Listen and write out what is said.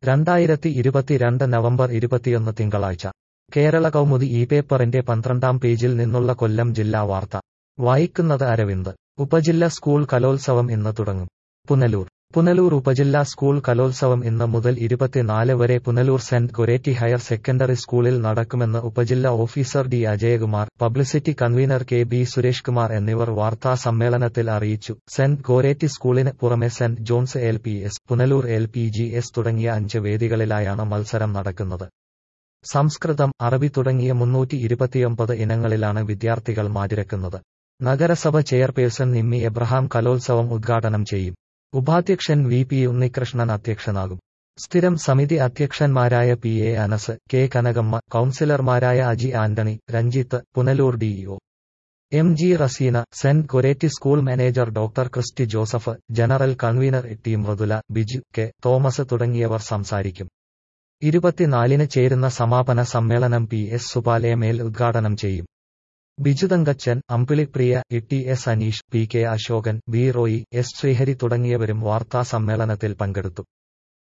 രണ്ടായിരത്തി ഇരുപത്തിരണ്ട് നവംബർ ഇരുപത്തിയൊന്ന് തിങ്കളാഴ്ച കേരള കൗമുദി ഈ പേപ്പറിന്റെ പന്ത്രണ്ടാം പേജിൽ നിന്നുള്ള കൊല്ലം ജില്ലാ വാർത്ത വായിക്കുന്നത് അരവിന്ദ് ഉപജില്ല സ്കൂൾ കലോത്സവം ഇന്ന് തുടങ്ങും പുനലൂർ പുനലൂർ ഉപജില്ലാ സ്കൂൾ കലോത്സവം ഇന്ന് മുതൽ ഇരുപത്തിനാല് വരെ Punalur saint Goretti higher secondary സ്കൂളിൽ നടക്കുമെന്ന് ഉപജില്ലാ officer D Ajayakumar publicity convenor K B Suresh Kumar എന്നിവർ വാർത്താ സമ്മേളനത്തിൽ അറിയിച്ചു സെന്റ് ഗോരേറ്റി സ്കൂളിന് പുറമെ saint John's L P S Punalur L P G S തുടങ്ങിയ അഞ്ച് വേദികളിലായാണ് മത്സരം നടക്കുന്നത് സംസ്കൃതം അറബി തുടങ്ങിയ മുന്നൂറ്റി ഇരുപത്തിയൊമ്പത് ഇനങ്ങളിലാണ് വിദ്യാർത്ഥികൾ മാറ്റിരക്കുന്നത് നഗരസഭ ചെയർപേഴ്സൺ നിമ്മി എബ്രഹാം കലോത്സവം ഉദ്ഘാടനം ചെയ്യും ഉപാധ്യക്ഷൻ വി പി ഉണ്ണികൃഷ്ണൻ അധ്യക്ഷനാകും സ്ഥിരം സമിതി അധ്യക്ഷന്മാരായ P A Anas K Kanakamma കൌൺസിലർമാരായ Aji Antony Ranjith Punalur DEO M G Raseena saint Goretti school manager doctor Christy Joseph general convener T Mridula Biju K Thomas തുടങ്ങിയവർ സംസാരിക്കും ഇരുപത്തിനാലിന് ചേരുന്ന സമാപന സമ്മേളനം പി എസ് സുപാലയമേൽ ഉദ്ഘാടനം ചെയ്യും ബിജുതങ്കച്ചൻ അമ്പിളിപ്രിയ E S Aneesh P K Ashokan B Roy S Sreehari തുടങ്ങിയവരും വാർത്താ സമ്മേളനത്തിൽ പങ്കെടുത്തു